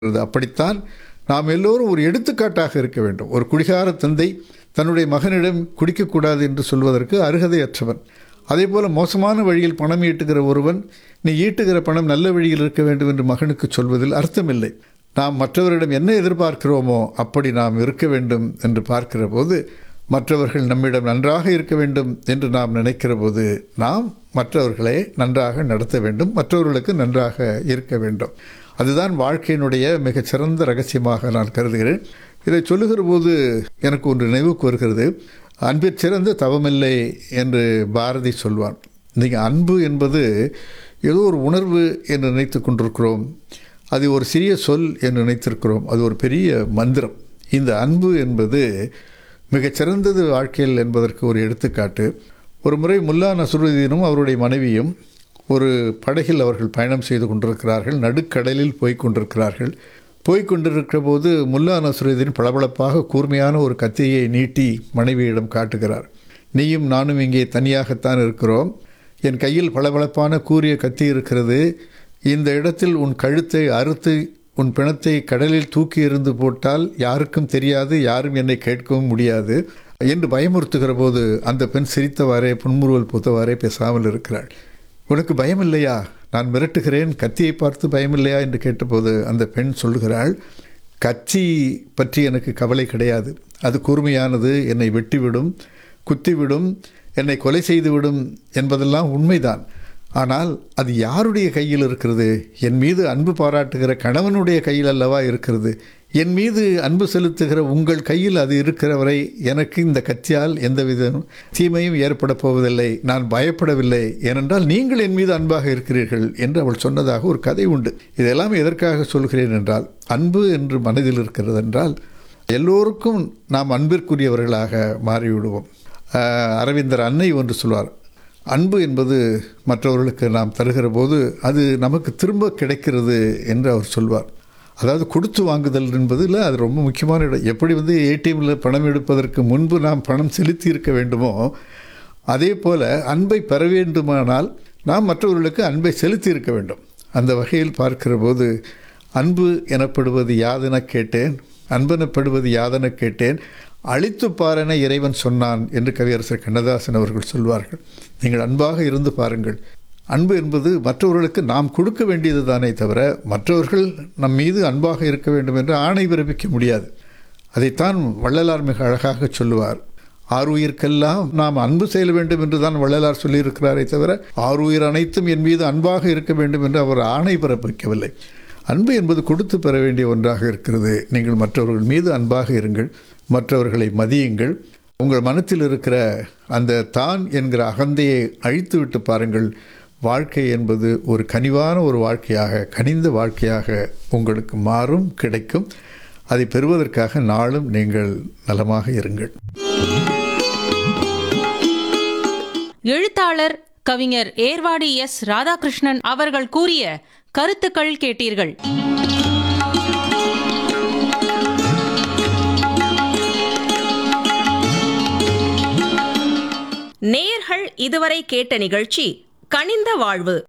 இருக்கிறது அப்படித்தான் நாம் எல்லோரும் ஒரு எடுத்துக்காட்டாக இருக்க வேண்டும் ஒரு குடிகார தந்தை தன்னுடைய மகனிடம் குடிக்கக்கூடாது என்று சொல்வதற்கு அருகதையற்றவன் அதே போல மோசமான வழியில் பணம் ஈட்டுகிற ஒருவன் நீ ஈட்டுகிற பணம் நல்ல வழியில் இருக்க வேண்டும் என்று மகனுக்கு சொல்வதில் அர்த்தமில்லை நாம் மற்றவரிடம் என்ன எதிர்பார்க்கிறோமோ அப்படி நாம் இருக்க வேண்டும் என்று பார்க்கிற போது மற்றவர்கள் நம்மிடம் நன்றாக இருக்க வேண்டும் என்று நாம் நினைக்கிற போது நாம் மற்றவர்களை நன்றாக நடத்த வேண்டும் மற்றவர்களுக்கு நன்றாக இருக்க வேண்டும் அதுதான் வாழ்க்கையினுடைய மிகச்சிறந்த ரகசியமாக நான் கருதுகிறேன் இதை சொல்லுகிற போது எனக்கு ஒன்று நினைவுக்கு வருகிறது அன்பிற் சிறந்த தவமில்லை என்று பாரதி சொல்வான் நீங்கள் அன்பு என்பது ஏதோ ஒரு உணர்வு என்று நினைத்து கொண்டிருக்கிறோம் அது ஒரு சிறிய சொல் என்று நினைத்திருக்கிறோம் அது ஒரு பெரிய மந்திரம் இந்த அன்பு என்பது மிகச்சிறந்தது வாழ்க்கையில் என்பதற்கு ஒரு எடுத்துக்காட்டு ஒரு முறை முல்லா நசுருதீனும் அவருடைய மனைவியும் ஒரு படகில் அவர்கள் பயணம் செய்து கொண்டிருக்கிறார்கள் நடுக்கடலில் போய் கொண்டிருக்கிறார்கள் போய் கொண்டிருக்கிற போது முல்லா நசுருதீன் பளபளப்பாக கூர்மையான ஒரு கத்தியை நீட்டி மனைவியிடம் காட்டுகிறார் நீயும் நானும் இங்கே தனியாகத்தான் இருக்கிறோம் என் கையில் பளபளப்பான கூரிய கத்தி இருக்கிறது இந்த இடத்தில் உன் கழுத்தை அறுத்து உன் பிணத்தை கடலில் தூக்கி எறிந்து போட்டால் யாருக்கும் தெரியாது யாரும் என்னை கேட்கவும் முடியாது என்று பயமுறுத்துகிற போது அந்த பெண் சிரித்தவாறே புன்முறுவல் பூத்தவாறே பேசாமல் இருக்கிறாள் உனக்கு பயம் இல்லையா நான் மிரட்டுகிறேன் கத்தியை பார்த்து பயமில்லையா என்று கேட்டபோது அந்த பெண் சொல்லுகிறாள் கத்தி பற்றி எனக்கு கவலை கிடையாது அது கூர்மையானது என்னை வெட்டிவிடும் குத்திவிடும் என்னை கொலை செய்துவிடும் என்பதெல்லாம் உண்மைதான் ஆனால் அது யாருடைய கையில் இருக்கிறது என் மீது அன்பு பாராட்டுகிற கணவனுடைய கையில் அல்லவா இருக்கிறது என் மீது அன்பு செலுத்துகிற உங்கள் கையில் அது இருக்கிற வரை எனக்கு இந்த கத்தியால் எந்தவித தீமையும் ஏற்பட போவதில்லை நான் பயப்படவில்லை ஏனென்றால் நீங்கள் என் மீது அன்பாக இருக்கிறீர்கள் என்று அவள் சொன்னதாக ஒரு கதை உண்டு இதெல்லாம் எதற்காக சொல்கிறேன் என்றால் அன்பு என்று மனதில் இருக்கிறது என்றால் எல்லோருக்கும் நாம் அன்பிற்குரியவர்களாக மாறிவிடுவோம் அரவிந்தர் அன்னை ஒன்று சொல்வார் அன்பு என்பது மற்றவர்களுக்கு நாம் தருகிற போது அது நமக்கு திரும்ப கிடைக்கிறது என்று அவர் சொல்வார் அதாவது கொடுத்து வாங்குதல் என்பதில் அது ரொம்ப முக்கியமான இடம் எப்படி வந்து ஏடிஎம்மில் பணம் எடுப்பதற்கு முன்பு நாம் பணம் செலுத்தி இருக்க வேண்டுமோ அதே போல் அன்பை பெற வேண்டுமானால் நாம் மற்றவர்களுக்கு அன்பை செலுத்தி இருக்க வேண்டும் அந்த வகையில் பார்க்கிற போது அன்பு எனப்படுவது யாதென கேட்டேன் அன்பெனப்படுவது யாதென கேட்டேன் அழித்து பாரென இறைவன் சொன்னான் என்று கவியரசர் கண்ணதாசன் அவர்கள் சொல்வார்கள் நீங்கள் அன்பாக இருந்து பாருங்கள் அன்பு என்பது மற்றவர்களுக்கு நாம் கொடுக்க வேண்டியது தானே தவிர மற்றவர்கள் நம் மீது அன்பாக இருக்க வேண்டும் என்று ஆணை பிறப்பிக்க முடியாது அதைத்தான் வள்ளலார் மிக அழகாக சொல்லுவார் ஆறுயிர்க்கெல்லாம் நாம் அன்பு செய்ய வேண்டும் என்று தான் வள்ளலார் சொல்லியிருக்கிறாரே தவிர ஆறுயிர் அனைத்தும் என் மீது அன்பாக இருக்க வேண்டும் என்று அவர் ஆணை பிறப்பிக்கவில்லை அன்பு என்பது கொடுத்து பெற வேண்டிய ஒன்றாக இருக்கிறது நீங்கள் மற்றவர்கள் மீது அன்பாக இருங்கள் மற்றவர்களை மதியுங்கள் உங்கள் மனத்தில் இருக்கிற அந்த தான் என்கிற அகந்தையை அழித்து விட்டு பாருங்கள் வாழ்க்கை என்பது ஒரு கனிவான ஒரு வாழ்க்கையாக கனிந்த வாழ்க்கையாக உங்களுக்கு மாறும் கிடைக்கும் அதை பெறுவதற்காக நாளும் நீங்கள் நலமாக இருங்கள் எழுத்தாளர் கவிஞர் ஏர்வாடி எஸ் ராதாகிருஷ்ணன் அவர்கள் கூறிய கருத்துக்கள் கேட்டீர்கள் நேயர்கள் இதுவரை கேட்ட நிகழ்ச்சி கனிந்த வாழ்வு